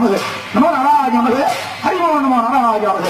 நமது நம நாராஜ நமது ஹரிமோ நம நாராஜ நமது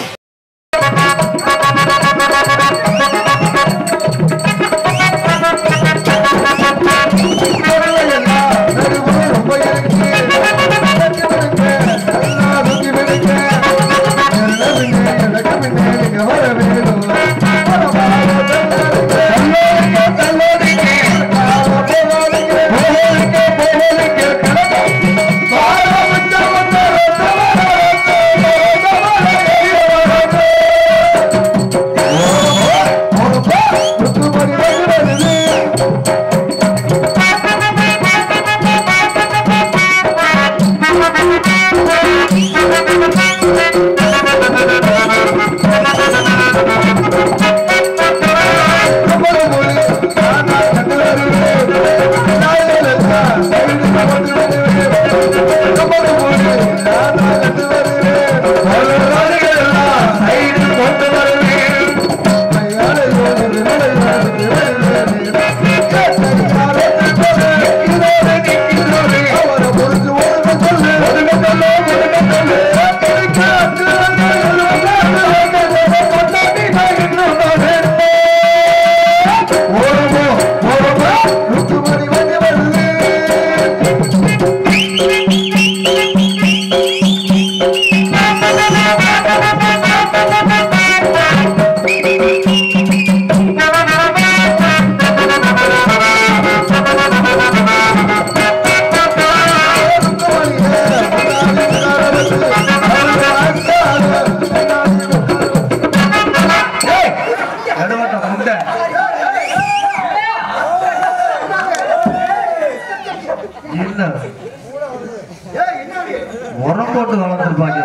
உரம் போட்டு வளர்ந்துருப்பாங்க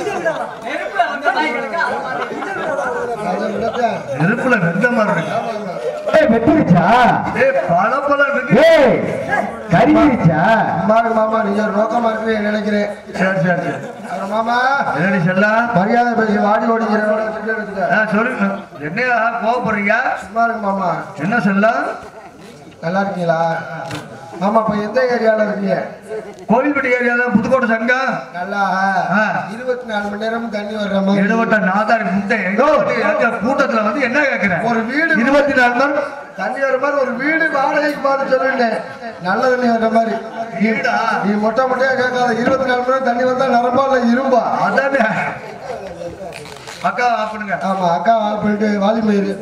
நெருப்புல வெந்த மாதிரி இருக்கு ஏய் வெட்டிருச்சா ஏய் பல பல ஏய் கருகிருச்சா மாமா மாமா நீங்க ஒரு நோக்கமா இருக்கிறீங்க நினைக்கிறேன் சரி சரி சரி அப்புறம் மாமா என்னடி செல்லா மரியாதை பேசி வாடி ஓடிக்கிறவங்கள சுட்டு எடுத்துக்க ஆ, சொல்லுங்க என்னையா கோவப்படுறீங்க சும்மா இருக்கு மாமா என்ன செல்லா நல்லா இருக்கீங்களா மாமா இப்ப எந்த ஏரியால இருக்கீங்க கோவில்பட்டி ஏரியா தான் புதுக்கோட்டை சங்கம் நல்லா ஆ. இருபத்தி நாலு மணி நேரமும் தண்ணி வர்ற மாதிரி எடுவட்ட நாதாரி முட்டை எங்க வந்து எங்க கூட்டத்துல வந்து என்ன கேக்குறேன் ஒரு வீடு இருபத்தி நாலு மணி தண்ணி வர மாதிரி ஒரு வீடு வாடகைக்கு பார்த்து சொல்லுங்க நல்ல தண்ணி வர்ற மாதிரி நீ- வீடா? நீ மொட்டை மொட்டையா கேட்காத இருபத்தி நாலு மணி நேரம் தண்ணி வந்தா நரம்பா இல்ல இரும்பா அதானே அக்கா ஆப்பிடுங்க ஆமா அக்கா வாழ் போயிட்டு வாலிமயிறு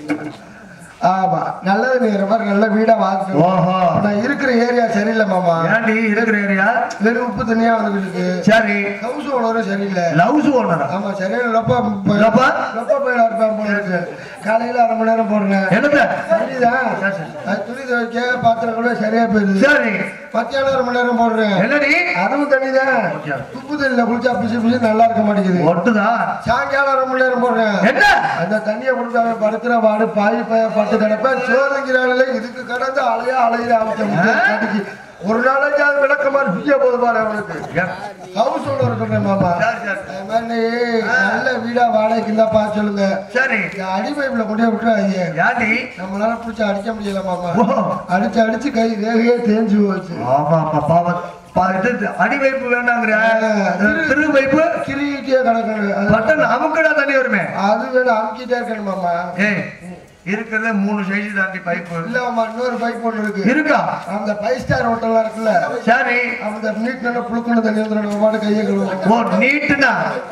ஆமா நல்ல தண்ணி வர்ற மாதிரி நல்ல வீடா வாழ்க்கை ஓஹோ நான் இருக்கிற ஏரியா சரியில்லை மாமா ஏன்டி இருக்கிற ஏரியா வெறும் உப்பு தண்ணியா வந்துட்டு இருக்கு சரி ஹவுஸ் ஓனரும் சரியில்லை லவ்ஸ் ஓனரா ஆமா சரியான லப்பா லப்பா? லப்பா போயிடா இருப்பேன் போல இருக்கு காலையில அரை மணி நேரம் போடுறேன் என்னது சரிதான் அது துணி துவைக்க பாத்திரம் கூட சரியா போயிருது சரி மத்தியானம் அரை மணி நேரம் போடுறேன் என்னடி அதுவும் தண்ணி தான் உப்பு தண்ணியில குளிச்சா பிசு பிசு நல்லா இருக்க மாட்டேங்குது ஒட்டுதா சாயங்காலம் அரை மணி நேரம் போடுறேன் என்ன அந்த தண்ணியை கொடுத்தாங்க படுக்கிற வாடு பாய் பய பட்டு கிடப்பேன் சோறுங்கிறாங்களே இதுக்கு கடந்து அலையா அலையிற அவசியம் ஒரு நாளைக்கு அது விளக்கமா ஃப்ரீயா போது பாரு அவனுக்கு ஹவுஸ் ஓனர் சொல்றேன் மாமா சரி, சரி. அது மாதிரி நல்ல வீடா வாடகைக்கு இருந்தா பார்த்து சொல்லுங்க சரி இந்த அடி பைப்ல கொண்டு போய் விட்டுறாங்க யாண்டி நம்மளால பிடிச்சி அடிக்க முடியல மாமா ஓ. அடிச்சு அடிச்சு கை ரேகையே தேஞ்சு போச்சு ஆமா ஆமா பாவம் பா- இது அடி வைப்பு வேண்டாங்கிற திரு வைப்பு கிரிக்கிட்டே கிடக்கணும் அது- பட்டன் அமுக்கடா தண்ணி வருமே அது வேணும் அமுக்கிட்டே இருக்கணும் மாமா ஏய் இருக்கிறது மூணு சைஸ் தாண்டி பைப்பு இல்ல மாமா இன்னொரு பைப் ஒன்று இருக்கு இருக்கா அந்த ஃபைவ் ஸ்டார் ஹோட்டல்லாம் இருக்குல்ல சரி அந்த நீட் நல்ல புழுக்குன்னு தண்ணி வந்து நம்ம பாட்டு கையை கழுவுவோம் ஓ நீட்டுனா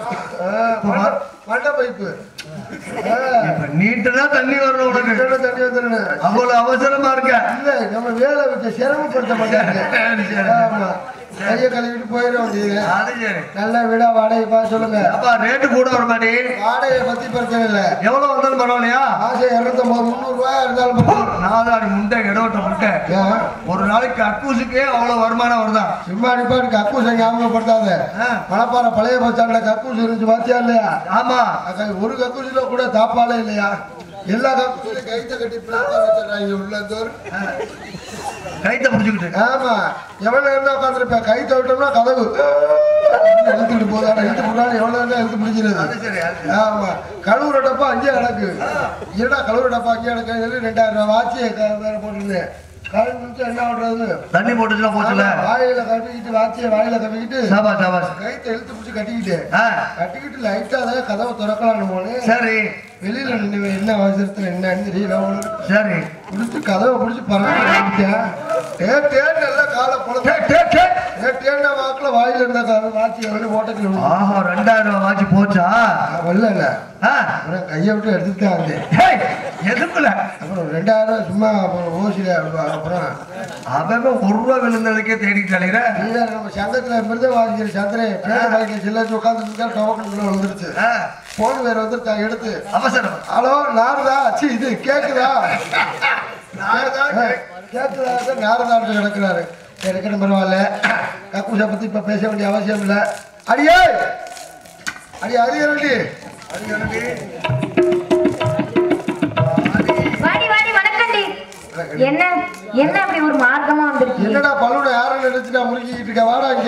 மண்ட பைப்பு இப்ப நீட்டுனா தண்ணி வரணும் உனக்கு தண்ணி வந்துடணும் அவ்வளவு அவசரமா இருக்க இல்ல நம்ம வேலை வச்சு சிரமப்படுத்த மாட்டாங்க சரி, சரி. ஆமா கையை கழுவிட்டு போயிட வேண்டியது அது சரி நல்ல வீடா வாடகை பார்த்து சொல்லுங்க அப்பா ரேட்டு கூட வர மாட்டி வாடகையை பத்தி பிரச்சனை இல்ல எவ்வளவு வந்தாலும் பரவாயில்லையா ஆசை இருநூத்தம்பது முந்நூறு ரூபாய் இருந்தாலும் பரவாயில்ல. நாதாரி முண்டை இடவட்ட முட்டை ஏன்? ஒரு நாளைக்கு அக்கூசுக்கே அவ்வளவு வருமானம் வருதா சும்மா நிப்பாட்டு கக்கூசை ஞாபகப்படுத்தாத ஆ. மணப்பாறை பழைய பஸ் ஸ்டாண்ட்ல கக்கூஸ் இருந்துச்சு பாத்தியா இல்லையா ஆமா அக்கா, ஒரு கக்கூசில கூட தாப்பாலே இல்லையா எல்லா கக்கூசிலும் கைத்த கட்டி பிளாஸ்டர் வச்சிடறாங்க உள்ள தோர் கைத்த புடிச்சுக்கிட்டு ஆமா எவ்வளவு நேரம் உட்காந்துருப்பேன் கை தவிட்டோம்னா கதவு இழுத்துட்டு போதாடா இழுத்து போடாது எவ்வளவு நேரம் இழுத்து அது பிடிக்கிறது சரி அது சரி. ஆமா கழுவுற டப்பா அங்கேயே கிடக்கு என்னடா கழுவுற டப்பா அங்கேயே கிடக்கு சொல்லி ரெண்டாயிரம் ரூபாய் வாட்சி வேற போட்டுருந்தேன் கரண்ட் நிமிஷம் என்ன பண்றதுன்னு தண்ணி போட்டுச்சுன்னா போச்சுல வாயில கவிக்கிட்டு வாத்திய வாயில கவிக்கிட்டு சாபாஸ் சாபாஸ் கைத்தை இழுத்து பிடிச்சி கட்டிக்கிட்டு ஆ கட்டிக்கிட்டு லைட்டா அதான் கதவை திறக்கலாம்னு போனேன் சரி வெளியில நின்று என்ன அவசரத்துல என்னன்னு தெரியல அவனுக்கு சரி பிடிச்சி கதவை பிடிச்சி பறந்துட்டேன் டேட்டேன் நல்லா காலை டே, குழந்தை டே, டே. டேட்டேன் வாக்குல வாயில இருந்த கதவை வாத்தி வந்து ஓட்டத்தில் விழுந்து. ஆஹா ரெண்டாயிரம் ரூபாய் வாட்சி போச்சா நான் வரல ஆ அப்புறம் கையை விட்டு எடுத்துட்டு தான் இருந்தேன் ஹேய், எதுக்குல அப்புறம் ரெண்டாயிரம் ரூபாய் சும்மா அப்புறம் ஓசில அப்புறம் அவன் ஒரு ரூபா விழுந்ததுக்கே தேடிட்டு அலைகிற நீங்க நம்ம சங்கத்துல இருந்து வாங்கிக்கிற சந்திரன் பேர பாக்கெட்ல சில்லு உட்காந்துட்டு டோக்கன் வந்துருச்சு ஆ, போன் வேற வந்துருச்சா எடுத்து அவசரம் ஹலோ நாரதா சி இது கேக்குதா நாரதா, ஆ, கேக்குதா நாரதாட்டு கிடக்குறாரு இருக்கட்டும் பரவாயில்ல கக்கூசை பத்தி இப்ப பேச வேண்டிய அவசியம் இல்ல அடியே அடி அதிகரண்டி அதிகரண்டி வாடி வாடி வணக்கம்டி என்ன என்ன அப்படி ஒரு மார்க்கமா வந்திருக்கீங்க என்னடா பலூனை யாரும் நினைச்சுட்டா முறுக்கிட்டு இருக்க வாடா இங்க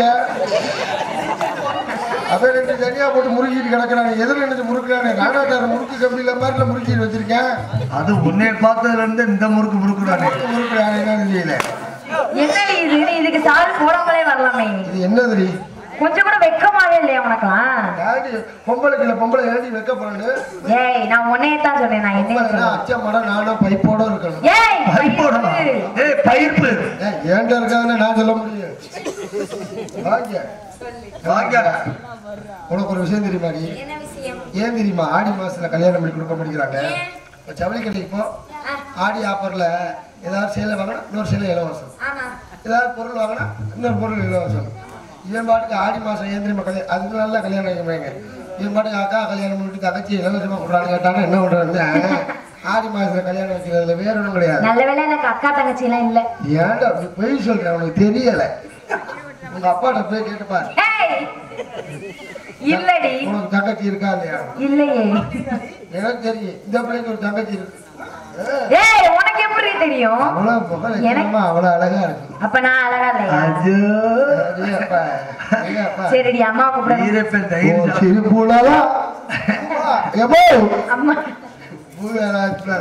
அவன் ரெண்டு தனியா போட்டு முறுக்கிட்டு கிடக்குறாங்க எதிர நினைச்சு முறுக்குறானே நானாட்டார முறுக்கு கம்பியில மாதிரில முறுக்கிட்டு வச்சிருக்கேன் அது உன்னை பார்த்ததுல இருந்து இந்த முறுக்கு முறுக்குறானே முறுக்குறானே என்னன்னு தெரியல என்னடி இது நீ இதுக்கு சால் போடாமலே வரலாமே இது என்னதுடி கொஞ்சம் கூட வெக்கமாவே இல்லையா உனக்கெல்லாம் யாரு பொம்பளைக்கு இல்ல பொம்பளை ஏடி வைக்க போறானு ஏய் நான் உன்னையே தான் சொன்னேன் நான் என்ன பொம்பளைனா அச்சா மடம் நானும் பைப்போட இருக்கணும் ஏய் பைப்போடமா பைப்பு. ஏய் பயிர்ப்பு ஏன் ஏன்டா இருக்காதுன்னு நான் சொல்ல முடியும் வாங்க வாங்க உனக்கு ஒரு விஷயம் தெரியுமாடி என்ன விஷயம் ஏன் தெரியுமா ஆடி மாசத்துல கல்யாணம் பண்ணி கொடுக்க மாட்டேங்கிறாங்க ஏன்? இப்ப ஜவுளி கடைக்கு போ ஆ, ஆடி ஆஃபர்ல ஏதாவது சேலை வாங்கினா இன்னொரு சேலை இலவசம் ஆமா ஏதாவது பொருள் வாங்கினா இன்னொரு பொருள் இலவசம் இவன் பாட்டுக்கு ஆடி மாசம் ஏன் தெரியுமா கல்யாணம் அதுக்கு நல்லா கல்யாணம் வைக்கிறாங்க இவன் பாட்டுக்கு அக்கா கல்யாணம் பண்ணிட்டு தங்கச்சி இலவசமா கொடுறான்னு கேட்டாங்க என்ன பண்றது ஆடி மாசத்துல கல்யாணம் வைக்கிறதுல வேற ஒன்றும் கிடையாது நல்ல வேளை எனக்கு அக்கா தங்கச்சி எல்லாம் இல்ல ஏன்டா அப்படி பொய் சொல்றேன் உனக்கு தெரியல உங்க அப்பாட்ட போய் கேட்டு பாரு ஏய் இல்லடி உனக்கு தங்கச்சி இருக்கா இல்லையா இல்லையே எனக்கு தெரியும் இந்த பிள்ளைக்கு ஒரு தங்கச்சி இருக்கு ஏய் உனக்கு எப்படி தெரியும் அவ்வளவு முகம் எனக்கு- லட்சணமா அவ்வளவு அழகா இருக்கு அப்ப நான் அழகா இல்லையா அது சரி அப்பா, சரி அப்பா. சரிடி அம்மா கூப்பிட ஈரப்பன் ஓ, தயிர் சாப்பிட்டு சிரிப்புலவா? எம்மோ, அம்மா பூவேலா இருக்கிறாங்க.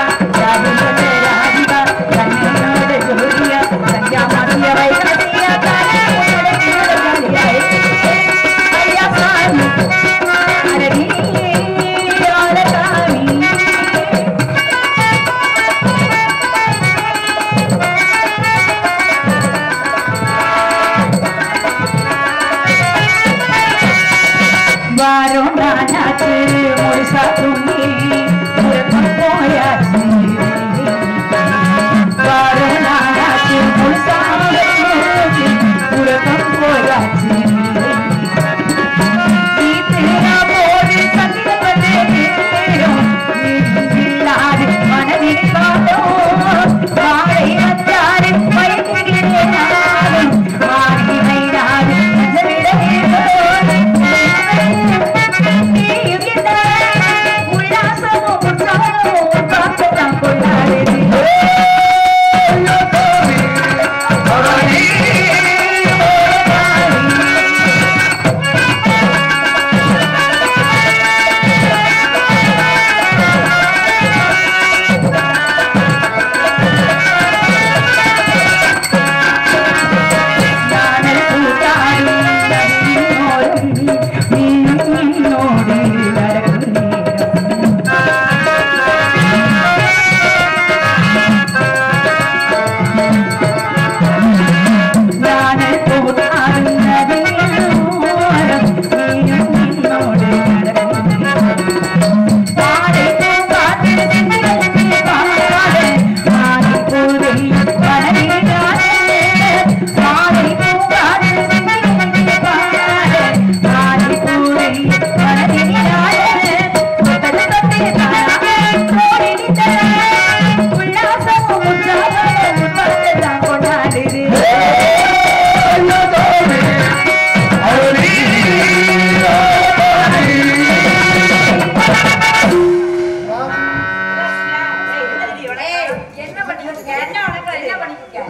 ராதிகா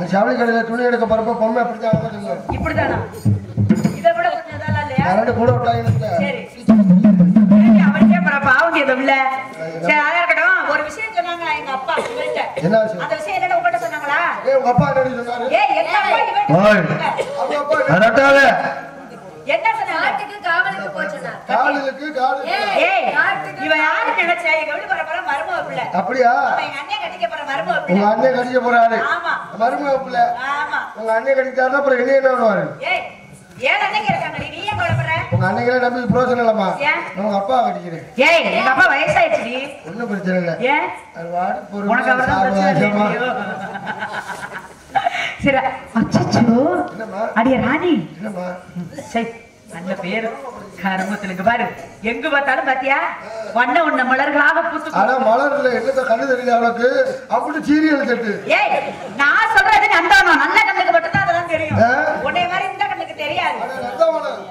ஜவுளி கடையில துணி எடுக்க போறப்ப பொம்மை அப்படிதான் ஆகுதுங்க இப்படிதானா இதை விட கொஞ்சம் இதெல்லாம் இல்லையா கரண்ட் கூட விட்டாங்க சரி சரி, அவனுக்கே பர பாவம் எதுவும் இல்ல சரி அதான் இருக்கட்டும் ஒரு விஷயம் சொன்னாங்க எங்க அப்பா உங்கள்கிட்ட என்ன விஷயம்? அந்த விஷயம் என்ன உங்கள்கிட்ட சொன்னாங்களா ஏய் உங்க அப்பா என்ன சொன்னாரு ஏய் எங்க அப்பா இவன்கிட்ட ஓய். சொன்னாங்க. அவங்க அப்பா என்ன- அரட்டாத என்ன சொன்னாங்க காட்டுக்கு காவலுக்கு போச்சுனா காலுக்கு காலு ஏய் இவன் யாரு நினைச்ச எங்க வீட்டு போற போற மருமக பிள்ளை அப்படியா அவன் எங்க அண்ணன் கட்டிக்க போற மருமக உங்க பிள்ளை அண்ணன் கடிக்க போறாரு ஆமா மருமக பிள்ளை ஆமா உங்க அண்ணன் கடிச்சாருன்னா அப்புறம் என்ன என்ன பண்ணுவாரு ஏய் ஏன் அன்னைக்கு இருக்காங்க நீ ஏன் குழப்பற உங்க அன்னைக்கெல்லாம் நம்பி பிரோசனம் இல்லம்மா ஏன்? நான் உங்க அப்பா கடிக்கிறேன் ஏய் எங்க அப்பா வயசாயிடுச்சுடி ஒன்றும் பிரச்சனை இல்லை ஏன் அது வாட்டு உனக்கு அவர் தான் பொறுமை பிரச்சனை சாகுவாசமா. இல்லையோ? சரி அச்சச்சோ என்னம்மா அடிய ராணி என்னம்மா சை நல்ல பேரு கருமத்திலுங்க பாரு எங்க பார்த்தாலும் பாத்தியா வண்ண உன்ன மலர்களாக பூத்து ஆனா மலர்ல என்னத்த கண்ணு தெரியுது அவளுக்கு அப்படி சீரியல் செட்டு ஏய் நான் சொல்றது நந்தானம் நல்ல கண்ணுக்கு மட்டும் தான் அதெல்லாம் தெரியும் ஆ? உன்னை மாதிரி இந்த கண்ணுக்கு தெரியாது ஆனா நந்தா மலர்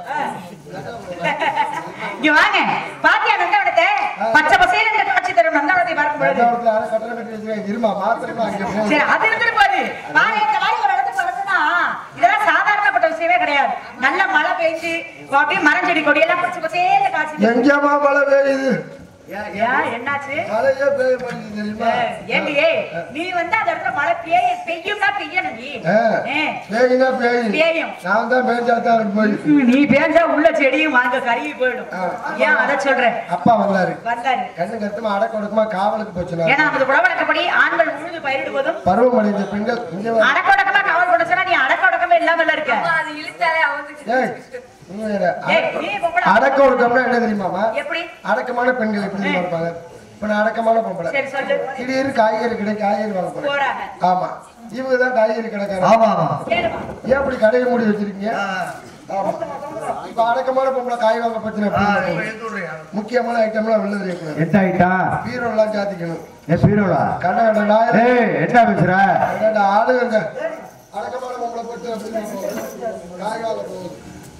இங்க வாங்க பாத்தியா நந்தவனத்தை பச்சை பசேல இந்த காட்சி தரும் நந்தவனத்தை பார்க்கும் பொழுது நந்தாவரத்துல யாரும் கட்டணம் கட்டி வச்சிருக்காங்க இருமா மாத்திரமா அங்க போகுது. சரி அது இருந்துட்டு போகுது பாரு இந்த மாதிரி ஒரு இடத்துக்கு வரதுன்னா இதெல்லாம் சாதாரணப்பட்ட விஷயமே கிடையாது நல்ல மழை பெஞ்சு அப்படியே மரம் செடி கொடி எல்லாம் பச்சை பசேல காட்சி எங்கேம்மா மழை பெய்யுது ஏன் என்னாச்சு மழையே பெய்ய மாட்டேங்குது தெரியுமா ஏண்டி ஏய், நீ வந்து அந்த இடத்துல மழை பெய்ய பெய்யும்னா பெய்யணும் நீ ஆ, ஏ, பேயுனா பேயும் பேயும் நான் தான் பேஞ்சாத்தான் போய் நீ பேஞ்சா உள்ள செடியும் வாங்க கருகி போயிடும் ஆ. ஏன் அதை சொல்றேன் அப்பா வந்தாரு வந்தாரு கண்ணு கருத்துமா அடக்க ஒடுக்கமா காவலுக்கு போச்சுனா ஏன்னா நமது குடவழக்கப்படி ஆண்கள் உழுது பயிரிடுவதும் பருவமடைந்த பெண்கள் இங்க வா. அடக்கொடக்கமா காவல் பண்ண சொன்னா நீ அடக்கொடக்கமே இல்லாம இருக்க அது இழுத்தாலே அவங்க ஏய், நீ வேற. ஏய், நீ பொம்பளை. அடக்க ஒடுக்கம்னா என்ன தெரியுமாமா எப்படி அடக்கமான பெண்கள் எப்படி தெரியுமா இருப்பாங்க இப்ப நான் அடக்கமான பொம்பளை சரி சொல்லு திடீர்னு காய்கறி கடை காய்கறி வாங்க போறேன் போறாங்க ஆமா இவங்க தான் காய்கறி கடைக்காரங்க ஆமா ஆமா கேளுமா ஏன் அப்படி கடையை மூடி வச்சிருக்கீங்க ஆ, ஆமா இப்ப அடக்கமான பொம்பளை காய் வாங்க பிரச்சனை ஆ, எப்படி இப்ப இருக்கும்? எடுத்து விடுறியா? முக்கியமான ஐட்டம்லாம் வெளில தெரியக்கூடாது என்ன ஆயிட்டா பீரோ எல்லாம் சாத்திக்கணும் என் பீரோலா கடை கடை நாயிரம் ஏய் என்ன பேசுற ரெண்டு ஆளுங்க அடக்கமான பொம்பளை போட்டு அப்படின்னு போகுது. காய் வாங்க போகுது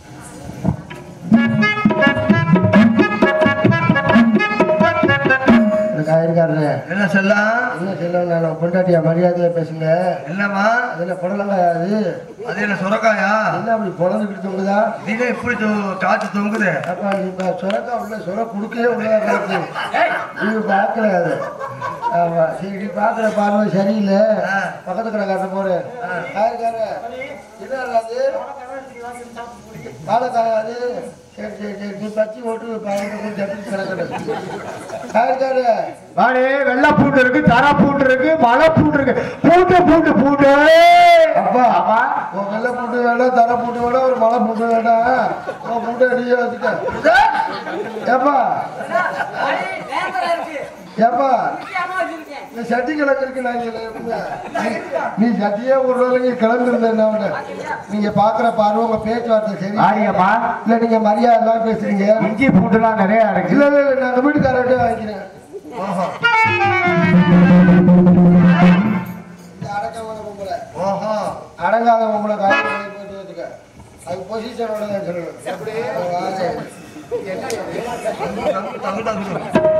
இந்த காய்கறிக்காரரு என்ன செல்லாம் என்ன செல்லம் நான் பொண்டாட்டியா மரியாதையா பேசுங்க என்னம்மா அதுல புடலங்காயா அது அது என்ன சுரக்காயா என்ன அப்படி புடந்துக்கிட்டு தொங்குதா இதே இப்படி தொ- காய்ச்சி தொங்குது அப்பா இப்ப சுரக்கா உள்ள சுர குடுக்கவே உள்ளதா கிடக்கு நீங்க பார்க்கல அது ஆமா சரி நீ பார்க்கற பார்வை சரியில்லை ஆ. பக்கத்து கடை காட்ட போறேன் காய்கறி என்ன அது வாழைக்காய் அது சரி சரி சரி நீ பச்சி ஓட்டு பதினெட்டு ஜப்பி கிடக்கணும் காய்கறி வாடே வெள்ளை பூண்டு இருக்கு தர பூண்டு இருக்கு மலை பூண்டு இருக்கு பூண்டு பூண்டு பூண்டு அப்பா ஆமா உன் வெள்ளை பூண்டு வேணாம் தர பூண்டு வேணாம் ஒரு மலை பூண்டு வேணாம் உன் பூண்டை அடியே வச்சுக்க ஏப்பா ஏப்பா இந்த சட்டி கிழக்கு இருக்கு நாங்க நீ- நீ சட்டியே ஒரு நாளைக்கு கிளம்பிருந்த என்ன உண்டு? நீங்க பாக்குற பார்வை உங்க பேச்சுவார்த்தை சரி ஆரியம்மா இல்ல நீங்க மரியாதை எல்லாம் பேசுறீங்க இஞ்சி பூண்டுலாம் நிறைய இருக்கு இல்ல இல்ல இல்ல நாங்க வீட்டுக்காரர்கிட்ட வாங்கிக்கிறேன் இந்த அடக்கமான பொம்பளை ஓஹோ அடங்காத பொம்பளை காய் வாங்கி போட்டு வச்சுக்க அது பொசிஷனோட தான் சொல்லணும் எப்படி வாங்க. தங்கு தங்கு தங்கு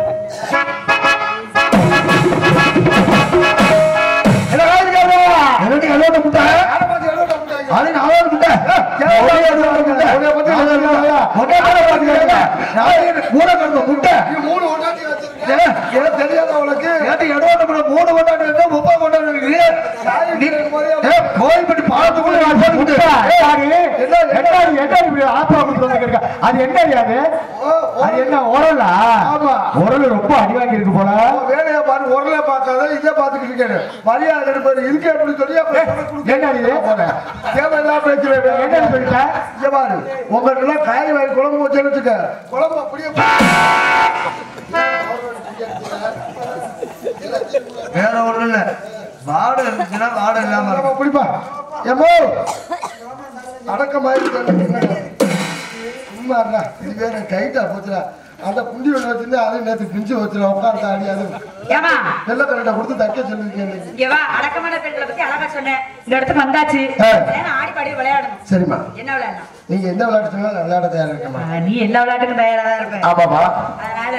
என்ன காய்கறி என்னடி அலோட முட்டை யாரை பார்த்து எழுத மாட்டாங்க? அது அலோட முட்டை ஒரே அலோட முட்டை உன்னை பத்தி ஒரே அலோட முட்டை மூணு கருத்து முட்டை நீ மூணு ஒன்னாட்டி வச்சிருக்க ஏன் தெரியாத உனக்கு ஏட்டு இடோட முட்டை மூணு கொண்டாடு இருக்கு முப்பது கொண்டாடு இருக்கு சாய் போதே ஏய், கோயில்பட்டி பாலத்துக்குள்ள நான் போட்டு முட்டை யாரு என்னடி என்னடி இப்படி ஆப்பா கொடுத்து வந்திருக்க அது என்னடி அது அது என்ன உரலா ஆமா. உரல் ரொம்ப அடி வாங்கி இருக்கு போல வேலையை பாரு உரலை பார்க்காத இதை பார்த்துக்கிட்டு இருக்கேன் மரியாதை எடுப்பாரு இதுக்கு எப்படி சொல்லி அப்புறம் உனக்கு கொடுக்க என்னடி இது? போறேன் தேவையில்லாம பேசுறேன் என்ன சொல்லிட்ட இங்க பாரு உங்கள்ட்ட எல்லாம் காய் வாங்கி குழம்பு வச்சேன்னு வச்சுக்க குழம்பு அப்படியே வேற ஒண்ணும் இல்ல வாடை இருந்துச்சுன்னா வாடை இல்லாம நம்ம இருக்கும் பிடிப்பா ஏமோ அடக்கமாயி சும்மா இருடா. இது வேற டைட்டா போச்சுடா அந்த புண்டி ஒன்று வச்சிருந்தா அது நேற்று பிஞ்சு வச்சுடா உட்காந்து ஆடி அது ஏமா வெள்ளை கரெக்டா கொடுத்து தைக்க சொல்லிருக்கேன் இன்னைக்கு இங்க வா அடக்கமான பெண்களை பத்தி அழகா சொன்னேன் இந்த இடத்துக்கு வந்தாச்சு ஆ. ஏன்னா ஆடி பாடி விளையாடணும் சரிம்மா என்ன விளையாடலாம் நீங்க எந்த விளையாட்டு சொன்னாலும் நான் விளையாட தயாரா இருக்கேம்மா ஆ, நீ எல்லா விளையாட்டுக்கும் தயாரா தான் இருப்ப ஆமாப்பா அதனால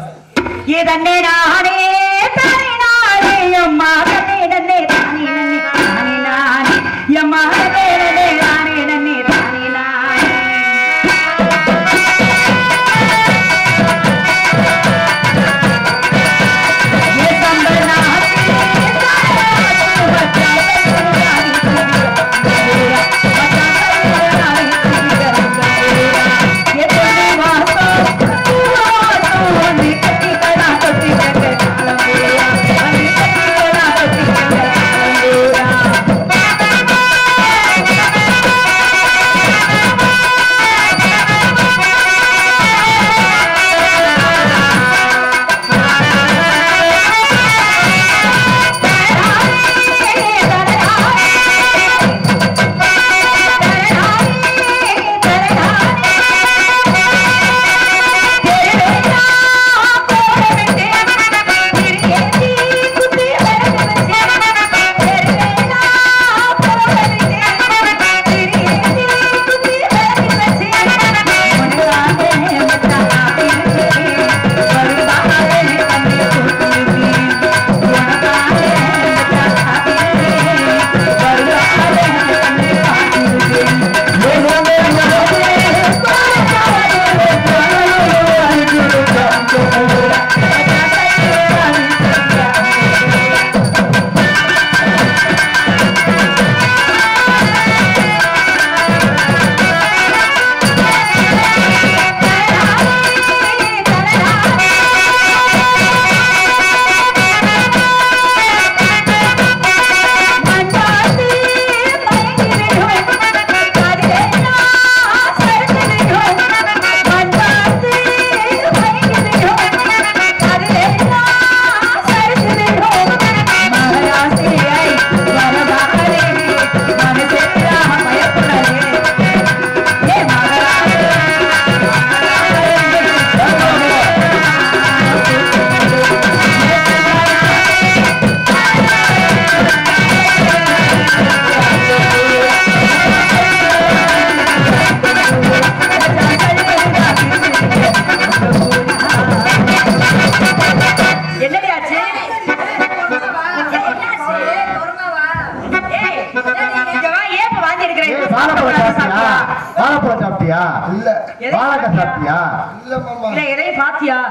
இதன்னே நானே தானே நானே அம்மா தன்னே தன்னே தானே நன்னே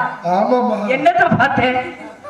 ஆமாம்மா என்னத்த பார்த்தேன்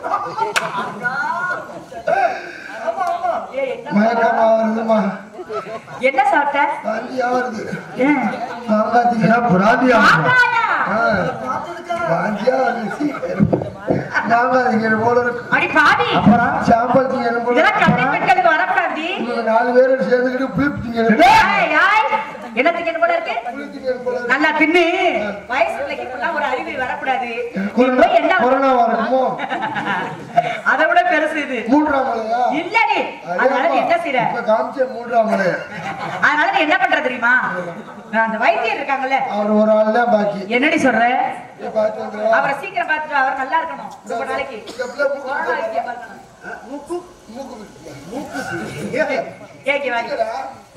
ஏய், என்ன மயக்கமா வருதுமா என்ன சாப்பிட்ட வாந்தியா வருது ஏன்? மாங்காத்தீங்க என்ன பிராந்தியா மாங்காயா? வாந்தியா வருது மாங்காத்தீங்க போல இருக்கு அடி பாவி அப்புறம் சாம்பல் திங்க போல இதெல்லாம் கன்னி பெண்களுக்கு வரக்கூடாது இவங்க நாலு பேரும் சேர்ந்துக்கிட்டு புளிப்பு திங்க ஏய், ஏய், என்னத்துக்கு என்ன போல இருக்கு போல இருக்கு. நல்லா தின்னு வயசு பிள்ளைக்கு இப்பெல்லாம் ஒரு அறிவு வரக்கூடாது நீ போய் என்ன கொரோனா வருமோ அதை விட பெருசு இது மூன்றாம் மலையா இல்லடி அதனால நீ என்ன செய்யற இப்ப காமிச்ச மூன்றாம் மலை அதனால நீ என்ன பண்ற தெரியுமா நான் அந்த வைத்தியர் இருக்காங்கல்ல அவர் ஒரு ஆள் தான் பாக்கி என்னடி சொல்ற இதை பார்த்து வந்துடுவா. அவரை சீக்கிரம் பார்த்துட்டு அவர் நல்லா இருக்கணும் ரொம்ப நாளைக்கு இந்த பிள்ளை மூக்கு கொரோனா வைத்தியம் பார்க்கணும். மூக்கு மூக்கு பிடிக்கல. மூக்கு பிடிக்கல. ஏக்கி வாங்கி கேக்குதா?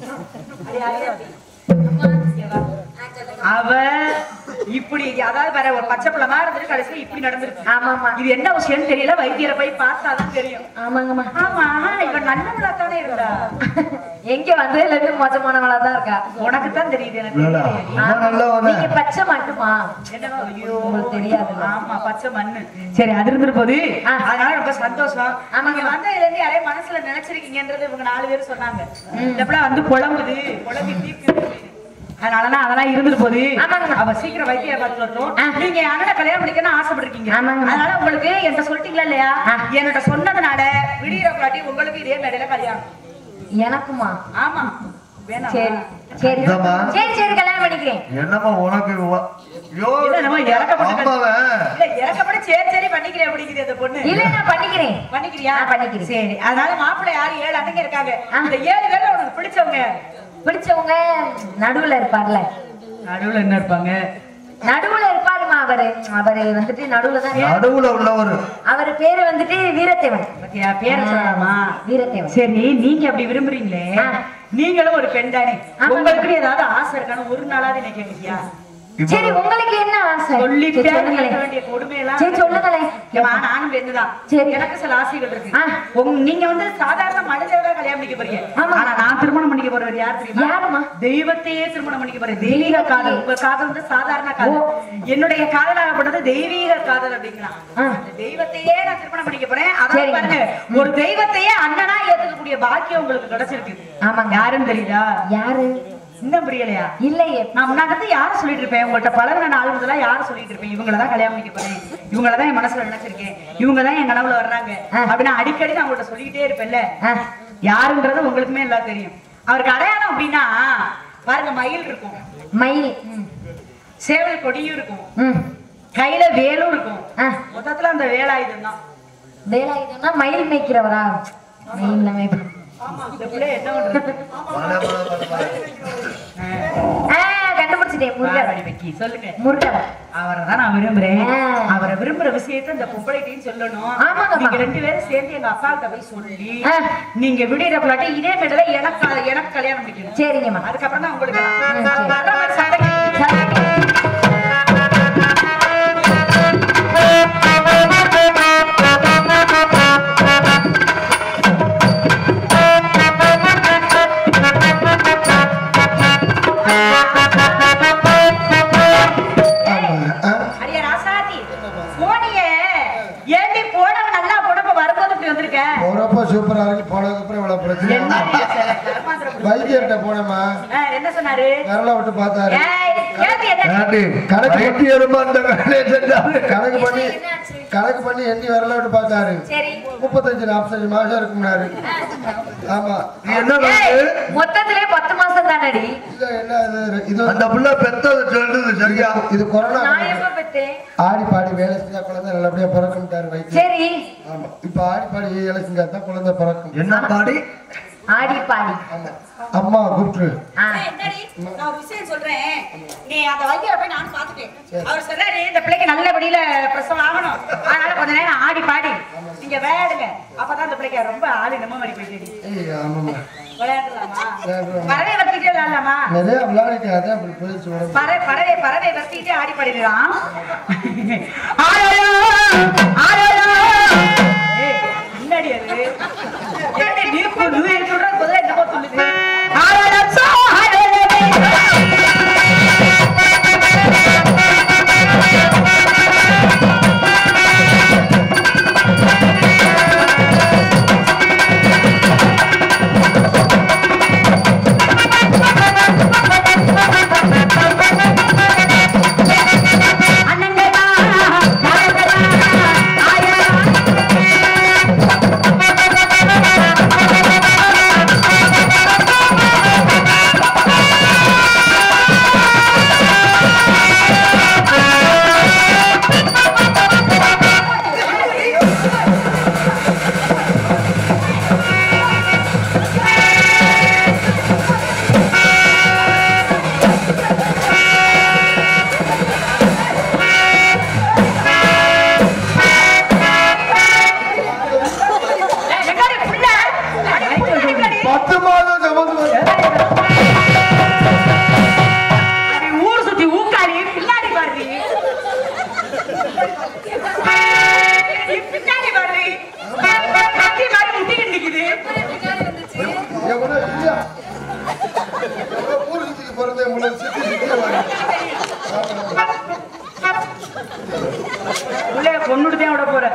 அவ இப்படி அதாவது வேற ஒரு பச்சை பிள்ளமா இருந்துட்டு கடைசியில இப்படி நடந்துருக்கு ஆமாமா இது என்ன விஷயம்னு தெரியல வைத்தியரை போய் பார்த்தாதான் தெரியும் ஆமாங்கம்மா ஆமா இவன் நல்லவளா தானே இருந்தா எங்க வந்ததுல இருந்து மோசமானவளா தான் இருக்கா உனக்கு தான் தெரியுது எனக்கு இல்லடா, தெரியலையே. இன்னும் நல்லவனே. நீங்க பச்சை மட்டுமா என்னவோ, ஐயோ, உங்களுக்கு தெரியாதுல்ல. ஆமா பச்சை மண்ணு சரி அது இருந்துட்டு போகுது ஆ. அதனால ரொம்ப சந்தோஷம் ஆமாங்க. நீங்க வந்ததுல இருந்து யாரையும் மனசுல நினைச்சிருக்கீங்கன்றது இவங்க நாலு பேரும் சொன்னாங்க இந்த பிள்ளை வந்து புலம்புது புலம்பி தீர்க்குது அதனாலதான் அதெல்லாம் இருந்துட்டு போகுது ஆமாங்க. அவ சீக்கிரம் வைத்திய பார்த்து வரட்டும் ஆ. நீங்க என் அண்ணனை கல்யாணம் பண்ணிக்கணும்னு ஆசைப்பட்டிருக்கீங்க ஆமாங்க. அதனால உங்களுக்கு என்கிட்ட சொல்லிட்டீங்களா இல்லையா ஆ. என்கிட்ட சொன்னதுனால விடியற காட்டி உங்களுக்கு இதே மேடையில கல்யாணம் எனக்குமா ஆமா வேணாம் சரி சரி இந்தாம்மா. சரி சரி கல்யாணம் பண்ணிக்கிறேன் என்னம்மா உனக்கு வ- யோ, இல்ல, நம்ம இறக்கப்பட்ட அம்மாவன். இல்ல இறக்கப்பட சரி சரி பண்ணிக்கிறேன் அப்படிங்குது அந்த பொண்ணு இல்ல நான் பண்ணிக்கிறேன் பண்ணிக்கிறியா ஆ, பண்ணிக்கிறேன். சரி அதனால மாப்பிள்ளை யாரு ஏழு அண்ணங்க இருக்காங்க ஆ. அந்த ஏழு பேர்ல உனக்கு பிடிச்சவங்க யாரு? பிடிச்சவங்க நடுவுல இருப்பார்ல நடுவுல என்ன இருப்பாங்க நடுவுல இருப்பாருமா அவரு அவரு வந்துட்டு நடுவுல தான் இருப்பாரு. நடுவுல உள்ளவர் அவர் பேரு வந்துட்டு வீரத்தேவன் பாத்தியா பேர சொல்லலாமா வீரத்தேவன் சரி நீங்க அப்படி விரும்புறீங்களே ஆ. நீங்களும் ஒரு பெண் தானே ஆமா. உங்களுக்கு ஏதாவது ஆசை இருக்கான்னு ஒரு நாளாவது என்ன கேட்குறியா சரி உங்களுக்கு என்ன ஆசை சரி, சொல்லிட்டே சொல்லுங்களேன் கேட்க வேண்டிய கொடுமையெல்லாம் சரி சொல்லுங்களேன் ஏம்மா, நானும் பெண்ணுதான் சரி. எனக்கு சில ஆசைகள் இருக்கு ஆ. உங்க நீங்க வந்து சாதாரண மனிதரை கல்யாணம் பண்ணிக்க போறீங்க ஆமா. ஆனா நான் திருமணம் பண்ணிக்க போறவர் யார் தெரியுமா யாரும்மா? தெய்வத்தையே திருமணம் பண்ணிக்க போறேன் தெய்வீக காதல் உங்க காதல் வந்து சாதாரண காதல் ஓ. என்னுடைய காதலாகப்பட்டது தெய்வீக காதல் அப்படிங்கலாம் ஆ. அந்த தெய்வத்தையே நான் திருமணம் பண்ணிக்க போறேன் அதாவது சரிங்க. பாருங்க ஒரு தெய்வத்தையே அண்ணனா ஏத்துக்கக்கூடிய பாக்கியம் உங்களுக்கு கிடைச்சிருக்கு ஆமாங்க. யாருன்னு தெரியுதா யாரு இன்னும் புரியலையா இல்லையே நான் முன்னாடி இருந்து யாரை சொல்லிட்டு இருப்பேன் உங்கள்ட்ட பழகின நாள் முதல்ல யாரை சொல்லிட்டு இருப்பேன் இவங்கள தான் கல்யாணம் பண்ணிக்க போறேன் இவங்கள தான் என் மனசுல நினைச்சிருக்கேன் இவங்க தான் என் கனவுல வர்றாங்க ஆ. அப்படி நான் அடிக்கடி நான் உங்கள்ட்ட சொல்லிட்டே இருப்பேன்ல ஆ, யாருன்றது உங்களுக்குமே எல்லாம் தெரியும் அவருக்கு அடையாளம் அப்படின்னா பாருங்க மயில் இருக்கும் மயில் ம், சேவல் கொடியும் இருக்கும் ம், கையில வேலும் இருக்கும் ஆ, மொத்தத்துல அந்த வேலாயுதம் தான் வேலாயுதம்னா மயில் மேய்க்கிறவரா மயில்ல மேய்ப்ப இந்த பிள்ளை என்ன பண்றது வர, வர, வர, வர. ஆ, கண்டுபிடிச்சிட்டேன் முருகன் வாடி வைக்கி சொல்லுங்க முருகன் அவரை தான் நான் விரும்புறேன் ஆ. அவரை விரும்புற விஷயத்த இந்த பொம்பளைட்டையும் சொல்லணும் ஆமாங்கம்மா. நீங்க ரெண்டு பேரும் சேர்ந்து எங்க அப்பா கிட்ட போய் சொல்லி ஆ. நீங்க விடியற பிள்ளாட்டி இதே மேடல எனக்கு எனக்கு கல்யாணம் முடிக்கணும் சரிங்கம்மா அதுக்கப்புறம் தான் உங்களுக்கு ம், சரி. வர்ற மாதிரி சடங்கு. சரி. அடியே ராசாத்தி போனிய ஏண்டி போனவன் நல்லா போனப்ப வரும்போது இப்படி வந்திருக்க போறப்ப சூப்பரா இருக்கு போனதுக்கு அப்புறம் இவ்வளவு பிரச்சனை என்ன சில கருமாந்திரம் பிடிச்ச- வைத்தியர்கிட்ட போனேம்மா ஆ, என்ன சொன்னாரு விரல விட்டு பார்த்தாரு ஏய், கேள்வி என்ன ஏண்டி, கணக்கு வைத்தி எறும்பு அந்த வேலையை செஞ்சாரு. கணக்கு பண்ணி கணக்கு பண்ணி எண்ணி விரல விட்டு பார்த்தாரு சரி முப்பத்தஞ்சு நாற்பத்தஞ்சு மாசம் இருக்கும்னாரு ஆமா நீ என்ன ஏய், கணக்கு? மொத்தத்திலே பத்து மாசம் தானடி இல்ல என்ன இது இது அந்த புள்ள பெத்தது சொல்லுது சரியா இது கொரோனா நான் எப்ப பெத்தேன் ஆடி பாடி வேலை செஞ்சா குழந்தை நல்லபடியா பிறக்கும்ட்டாரு வைத்தியர் சரி ஆமா இப்ப ஆடி பாடி வேலை செஞ்சா தான் குழந்தை பிறக்கும் என்ன பாடி ஆடி பாடி ஆமா அம்மா கூப்பிட்டு ஆ, ஏய், என்னடி? நான் ஒரு விஷயம் சொல்றேன். நீ அந்த வைத்தியரை போய் நானும் பார்த்துட்டேன். அவர் சொல்றாரு, இந்த பிள்ளைக்கு நல்லபடியில பிரசவம் ஆகணும். அதனால கொஞ்ச நேரம் ஆடி பாடி நீங்க விளையாடுங்க. அப்பதான் இந்த பிள்ளைக்கு ரொம்ப ஆளு நம்ம மாதிரி போயிட்டு ஏய் ஆமாம்மா விளையாடலாமா விளையாடுறோம். பறவை வத்திக்கிட்டே விளையாடலாமா நிறைய விளையாடிட்டு அதான் அப்படி போயிடுச்சு உடம்பு பறவை பறவை பறவை வத்திக்கிட்டே ஆடி பாடிடலாம் ஆரோயோ, ஆரோயோ. ஏய், என்னடி அது? என்னடி நீப்பு, நுய சொல்ற குதிரை என்னமோ சொல்லுது. ஆரோயோ, சோ, ஆரோயோ.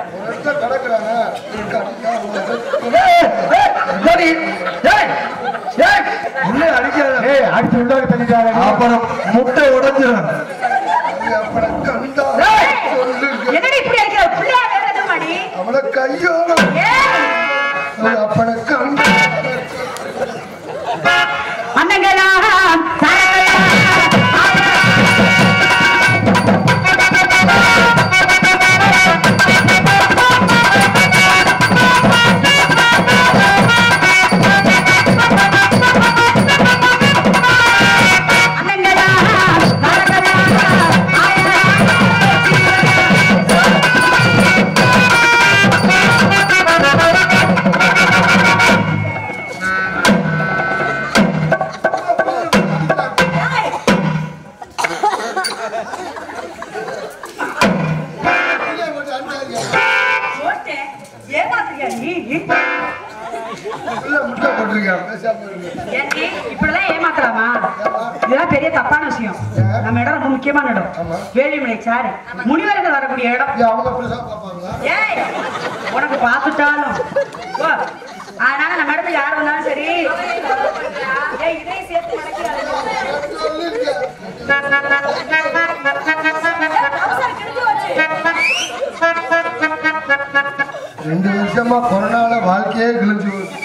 ஒரு இடத்துல கிடக்குறாங்க இருக்கு, அடிக்கா, அவங்க ஏய், ஏய், சரி, ஏய், ஏய், உள்ளே அடிக்காத. ஏய் அடிச்சு உள்ளாக தள்ளிட்டாரு அப்புறம் முட்டை உடைஞ்சிரும் அது அப்பனை கண்டா ஏய், சொல்லுங்க. என்னடி இப்படி அடிக்கிற பிள்ளையா வேற எதுவும் மாடி அவனை கையோட ஏய் அது அப்பனை கண்டா அண்ணங்களா தாரங்களா அண்ணங்களா தாரங்களா போட்டேன் ஏமாத்துறியா நீ உள்ள முட்டை போட்டிருக்கேன் பேசாம இருங்க ஏன்டி இப்படிலாம் ஏமாத்தலாமா இதெல்லாம் பெரிய தப்பான விஷயம் நம்ம இடம் ரொம்ப முக்கியமான இடம் வேலிமலை சாரு முனிவர்கள் வரக்கூடிய இடம் ஏய், அவங்க அப்படிதான் பார்ப்பாங்களா ஏய் உனக்கு பார்த்துட்டாலும் ஓ, அதனால நம்ம இடத்துக்கு யார் வந்தாலும் சரி ஏய், இதையும் சேர்த்து ரெண்டு வருஷமா கொரோனால வாழ்க்கையே கிழிஞ்சு போச்சு